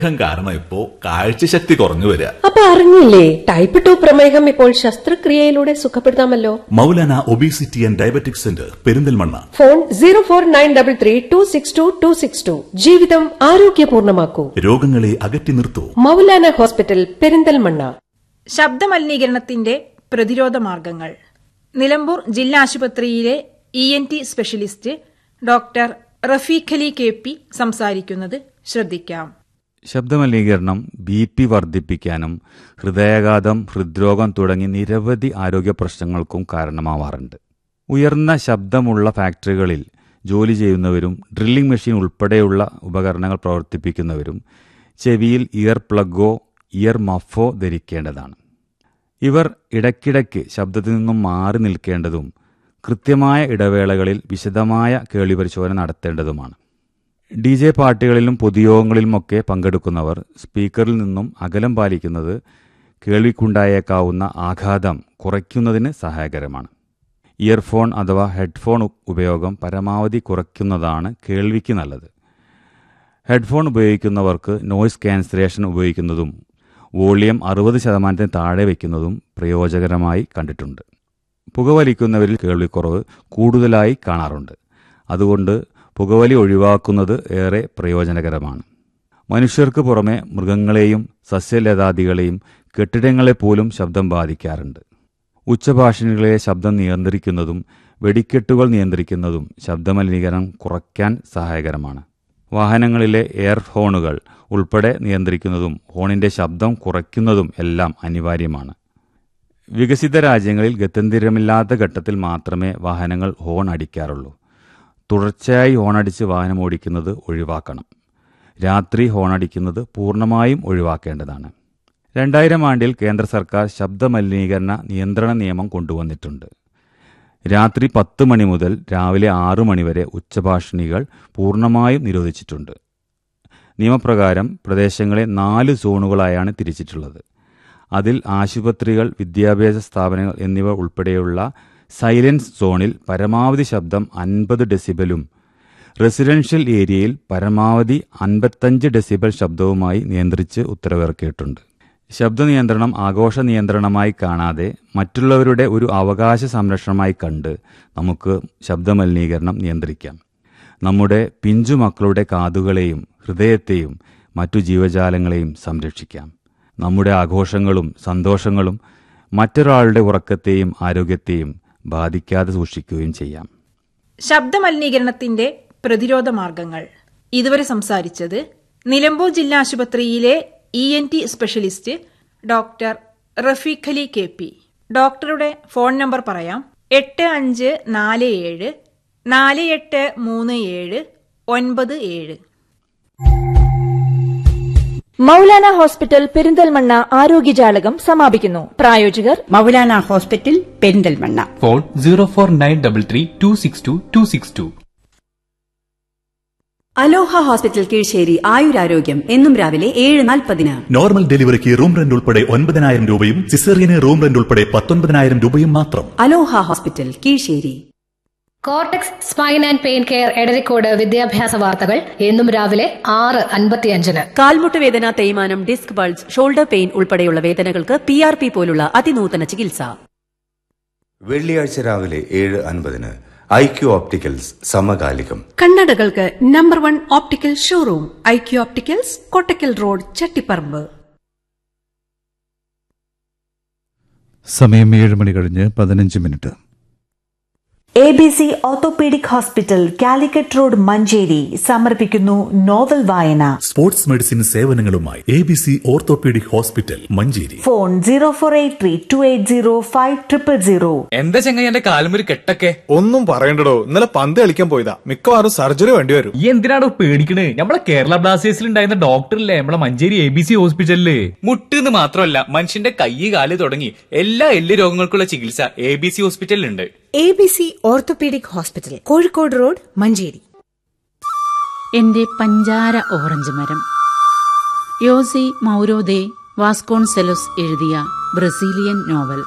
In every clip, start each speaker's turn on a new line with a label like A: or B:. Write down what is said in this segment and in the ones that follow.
A: പ്രമേഹം കാരണം ഇപ്പോ കാഴ്ചശക്തി കുറഞ്ഞു വരിക
B: അപ്പൊ അറിഞ്ഞില്ലേ ടൈപ്പ് ടു പ്രമേഹം ഇപ്പോൾ ശസ്ത്രക്രിയയിലൂടെ സുഖപ്പെടുത്താമല്ലോ
A: Moulana obesity and diabetic centre Perinthalmanna
B: phone zero four nine double three two six two two six two ജീവിതം ആരോഗ്യപൂർണമാക്കൂ
A: രോഗങ്ങളെ അകറ്റി നിർത്തൂ
B: മൗലാന ഹോസ്പിറ്റൽ പെരിന്തൽമണ്ണ
C: ശബ്ദമലിനീകരണത്തിന്റെ പ്രതിരോധ മാർഗങ്ങൾ നിലമ്പൂർ ജില്ലാ ആശുപത്രിയിലെ E N T specialist doctor റഫീഖലി K P സംസാരിക്കുന്നത് ശ്രദ്ധിക്കാം
D: ശബ്ദമലിനീകരണം ബി പി വർദ്ധിപ്പിക്കാനും ഹൃദയാഘാതം ഹൃദ്രോഗം തുടങ്ങി നിരവധി ആരോഗ്യ പ്രശ്നങ്ങൾക്കും കാരണമാവാറുണ്ട് ഉയർന്ന ശബ്ദമുള്ള ഫാക്ടറികളിൽ ജോലി ചെയ്യുന്നവരും ഡ്രില്ലിംഗ് മെഷീൻ ഉൾപ്പെടെയുള്ള ഉപകരണങ്ങൾ പ്രവർത്തിപ്പിക്കുന്നവരും ചെവിയിൽ ഇയർ പ്ലഗോ ഇയർ മഫോ ധരിക്കേണ്ടതാണ് ഇവർ ഇടയ്ക്കിടയ്ക്ക് ശബ്ദത്തിൽ നിന്നും മാറി നിൽക്കേണ്ടതും കൃത്യമായ ഇടവേളകളിൽ വിശദമായ കേൾവി പരിശോധന നടത്തേണ്ടതുമാണ് ഡി ജെ പാർട്ടികളിലും പൊതുയോഗങ്ങളിലുമൊക്കെ പങ്കെടുക്കുന്നവർ സ്പീക്കറിൽ നിന്നും അകലം പാലിക്കുന്നത് കേൾവിക്കുണ്ടായേക്കാവുന്ന ആഘാതം കുറയ്ക്കുന്നതിന് സഹായകരമാണ് ഇയർഫോൺ അഥവാ ഹെഡ്ഫോൺ ഉപയോഗം പരമാവധി കുറയ്ക്കുന്നതാണ് കേൾവിക്ക് നല്ലത് ഹെഡ്ഫോൺ ഉപയോഗിക്കുന്നവർക്ക് നോയ്സ് ക്യാൻസലേഷൻ ഉപയോഗിക്കുന്നതും വോളിയം അറുപത് ശതമാനത്തിന് താഴെ വയ്ക്കുന്നതും പ്രയോജനകരമായി കണ്ടിട്ടുണ്ട് പുകവലിക്കുന്നവരിൽ കേൾവിക്കുറവ് കൂടുതലായി കാണാറുണ്ട് അതുകൊണ്ട് പുകവലി ഒഴിവാക്കുന്നത് ഏറെ പ്രയോജനകരമാണ് മനുഷ്യർക്ക് പുറമെ മൃഗങ്ങളെയും സസ്യലതാദികളെയും കെട്ടിടങ്ങളെപ്പോലും ശബ്ദം ബാധിക്കാറുണ്ട് ഉച്ചഭാഷിണികളെ ശബ്ദം നിയന്ത്രിക്കുന്നതും വെടിക്കെട്ടുകൾ നിയന്ത്രിക്കുന്നതും ശബ്ദമലിനീകരണം കുറയ്ക്കാൻ സഹായകരമാണ് വാഹനങ്ങളിലെ എയർ ഹോണുകൾ ഉൾപ്പെടെ നിയന്ത്രിക്കുന്നതും ഹോണിന്റെ ശബ്ദം കുറയ്ക്കുന്നതും എല്ലാം അനിവാര്യമാണ് വികസിത രാജ്യങ്ങളിൽ ഗത്യന്തിരമില്ലാത്ത ഘട്ടത്തിൽ മാത്രമേ വാഹനങ്ങൾ ഹോൺ അടിക്കാറുള്ളൂ തുടർച്ചയായി ഹോണടിച്ച് വാഹനം ഓടിക്കുന്നത് ഒഴിവാക്കണം രാത്രി ഹോണടിക്കുന്നത് പൂർണ്ണമായും ഒഴിവാക്കേണ്ടതാണ് രണ്ടായിരം ആണ്ടിൽ കേന്ദ്ര സർക്കാർ ശബ്ദമലിനീകരണ നിയന്ത്രണ നിയമം കൊണ്ടുവന്നിട്ടുണ്ട് രാത്രി പത്ത് മണി മുതൽ രാവിലെ ആറു മണിവരെ ഉച്ചഭാഷിണികൾ പൂർണ്ണമായും നിരോധിച്ചിട്ടുണ്ട് നിയമപ്രകാരം പ്രദേശങ്ങളെ നാല് സോണുകളായാണ് തിരിച്ചിട്ടുള്ളത് അതിൽ ആശുപത്രികൾ വിദ്യാഭ്യാസ സ്ഥാപനങ്ങൾ എന്നിവ ഉൾപ്പെടെയുള്ള സൈലൻസ് സോണിൽ പരമാവധി ശബ്ദം അൻപത് ഡെസിബലും റെസിഡൻഷ്യൽ ഏരിയയിൽ പരമാവധി അൻപത്തഞ്ച് ഡെസിബൽ ശബ്ദവുമായി നിയന്ത്രിച്ച് ഉത്തരവിറക്കിയിട്ടുണ്ട് ശബ്ദ നിയന്ത്രണം ആഘോഷ നിയന്ത്രണമായി കാണാതെ മറ്റുള്ളവരുടെ ഒരു അവകാശ സംരക്ഷണമായി കണ്ട് നമുക്ക് ശബ്ദമലിനീകരണം നിയന്ത്രിക്കാം നമ്മുടെ പിഞ്ചു മക്കളുടെ കാതുകളെയും ഹൃദയത്തെയും മറ്റു ജീവജാലങ്ങളെയും സംരക്ഷിക്കാം നമ്മുടെ ആഘോഷങ്ങളും സന്തോഷങ്ങളും മറ്റൊരാളുടെ ഉറക്കത്തെയും ആരോഗ്യത്തെയും ബാധിക്കാതെ സൂക്ഷിക്കുകയും ചെയ്യാം
C: ശബ്ദമലിനീകരണത്തിന്റെ പ്രതിരോധ മാർഗങ്ങൾ ഇതുവരെ സംസാരിച്ചത് നിലമ്പൂർ ജില്ലാ ആശുപത്രിയിലെ E N T specialist doctor റഫീഖലി K P ഡോക്ടറുടെ ഫോൺ നമ്പർ പറയാം എട്ട് അഞ്ച് നാല് ഏഴ് നാല് എട്ട് മൂന്ന് ഏഴ് ഒൻപത് ഏഴ്
E: മൗലാന ഹോസ്പിറ്റൽ പെരിന്തൽമണ്ണ ആരോഗ്യജാലകം സമാപിക്കുന്നു പ്രായോജകർ
F: Moulana hospital Perinthalmanna
G: phone zero four nine double three two six two two six two
H: Aloha hospital Kizhisseri ആയുരാരോഗ്യം എന്നും രാവിലെ ഏഴ് നാൽപ്പതിന്
A: നോർമൽ ഡെലിവറിക്ക് റൂം റെന്റ് ഉൾപ്പെടെ ഒൻപതിനായിരം രൂപയും സിസേറിയന് റൂം റെന്റ് ഉൾപ്പെടെ പത്തൊൻപതിനായിരം രൂപയും മാത്രം
H: Aloha hospital Kizhisseri
I: cortex spine and pain care Edarikode വിദ്യാഭ്യാസ വാർത്തകൾ എന്നും രാവിലെ ആറ് അൻപത്തിയഞ്ചിന്
H: കാൽമുട്ട് വേദന തേയ്മാനം ഡിസ്ക് ബൾജ് ഷോൾഡർ പെയിൻ ഉൾപ്പെടെയുള്ള വേദനകൾക്ക് പി ആർ പി പോലുള്ള അതിനൂതന ചികിത്സ
J: വെള്ളിയാഴ്ച രാവിലെ ഏഴ് അൻപതിന് ഐ ക്യു ഓപ്റ്റിക്കൽസ് സമകാലികം
B: കണ്ണടകൾക്ക് number one optical showroom I Q opticals Kottakkal road Chattiparamba
K: സമയം ഏഴ് മണി കഴിഞ്ഞ് പതിനഞ്ച് minute
L: A B C orthopaedic hospital Calicut road Manjeri സമർപ്പിക്കുന്നു നോവൽ വായന
A: സ്പോർട്സ് മെഡിസിൻ സേവനങ്ങളുമായി A B C orthopaedic hospital Manjeri
L: phone zero four eight three two eight zero five triple zero
G: എന്താ ചെങ്ങ എന്റെ കാലുമൊരു കെട്ടൊക്കെ
M: ഒന്നും പറയണ്ടടോ ഇന്നലെ പന്ത് കളിക്കാൻ പോയതാ മിക്കവാറും സർജറി വേണ്ടി വരും
G: ഈ എന്തിനാണോ പേടിക്കണേ നമ്മളെ കേരള ബ്ലാസ്റ്റേഴ്സിൽ ഉണ്ടായിരുന്ന ഡോക്ടറില്ലേ നമ്മളെ മഞ്ചേരി എ ബി സി ഹോസ്പിറ്റലില് മുട്ടെന്ന് മാത്രമല്ല മനുഷ്യന്റെ കൈ കാല് തുടങ്ങി എല്ലാ എല്ല് രോഗങ്ങൾക്കുള്ള ചികിത്സ എ ബി സി ഹോസ്പിറ്റലിലുണ്ട്
N: A B C orthopaedic hospital Kozhikode road Manjeri
O: എന്റെ പഞ്ചാര ഓറഞ്ച് മരം യോസി മൗരോദെ വാസ്കോൺസെലോസ് എഴുതിയ ബ്രസീലിയൻ നോവൽ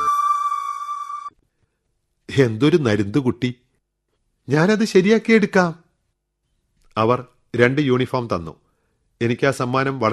P: എന്തൊരു നരുന്തു കുട്ടി ഞാനത് ശരിയാക്കിയെടുക്കാം അവർ രണ്ട് യൂണിഫോം തന്നു എനിക്ക് ആ സമ്മാനം